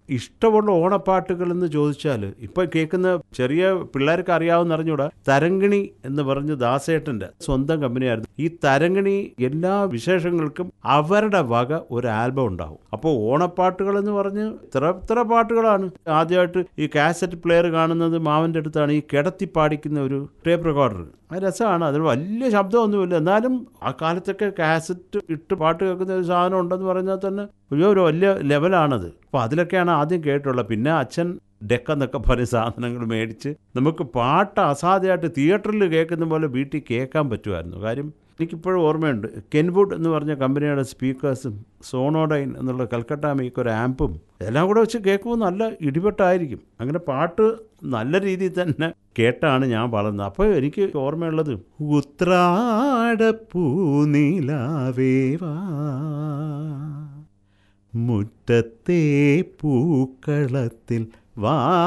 ഇഷ്ടമുള്ള ഓണപ്പാട്ടുകൾ എന്ന് ചോദിച്ചാൽ ഇപ്പൊ കേൾക്കുന്ന ചെറിയ പിള്ളേർക്ക് അറിയാവുന്ന അറിഞ്ഞൂടാ തരങ്കിണി എന്ന് പറഞ്ഞ് ദാസേട്ടന്റെ സ്വന്തം കമ്പനിയായിരുന്നു ഈ തരങ്കിണി എല്ലാ വിശേഷങ്ങൾക്കും അവരുടെ വക ഒരു ആൽബം ഉണ്ടാവും അപ്പോൾ ഓണപ്പാട്ടുകൾ എന്ന് പറഞ്ഞ് ഇത്ര ഇത്ര പാട്ടുകളാണ് ആദ്യമായിട്ട് ഈ കാസറ്റ് പ്ലെയർ കാണുന്നത് മാവൻ്റെ അടുത്താണ് ഈ കിടത്തി പാടിക്കുന്ന ഒരു ടേപ്പ് റെക്കോർഡർ അത് രസമാണ് അതിന് വലിയ ശബ്ദമൊന്നുമില്ല എന്നാലും ആ കാലത്തൊക്കെ കാസറ്റ് ഇട്ട് പാട്ട് കേൾക്കുന്ന ഒരു സാധനം ഉണ്ടെന്ന് പറഞ്ഞാൽ തന്നെ ഒരു ഒരു വലിയ ലെവലാണത് അപ്പോൾ അതിലൊക്കെയാണ് ആദ്യം കേട്ടുള്ളത് പിന്നെ അച്ഛൻ ഡെക്ക എന്നൊക്കെ പറഞ്ഞ സാധനങ്ങൾ മേടിച്ച് നമുക്ക് പാട്ട് അസാധ്യമായിട്ട് തിയേറ്ററിൽ കേൾക്കുന്ന പോലെ വീട്ടിൽ കേൾക്കാൻ പറ്റുമായിരുന്നു കാര്യം എനിക്കിപ്പോഴും ഓർമ്മയുണ്ട് കെൻവുഡ് എന്ന് പറഞ്ഞ കമ്പനിയുടെ സ്പീക്കേഴ്സും സോണോഡൈൻ എന്നുള്ള കൽക്കട്ട മേക്ക് ഒരു ആമ്പും എല്ലാം കൂടെ വെച്ച് കേൾക്കുമ്പോൾ നല്ല ഇടിപെട്ടായിരിക്കും അങ്ങനെ പാട്ട് നല്ല രീതിയിൽ തന്നെ കേട്ടാണ് ഞാൻ വളർന്നത് അപ്പോൾ എനിക്ക് ഓർമ്മയുള്ളത് ഉത്രാടപ്പൂനിലാവേവാ മുറ്റത്തെ പൂക്കളത്തിൽ വാ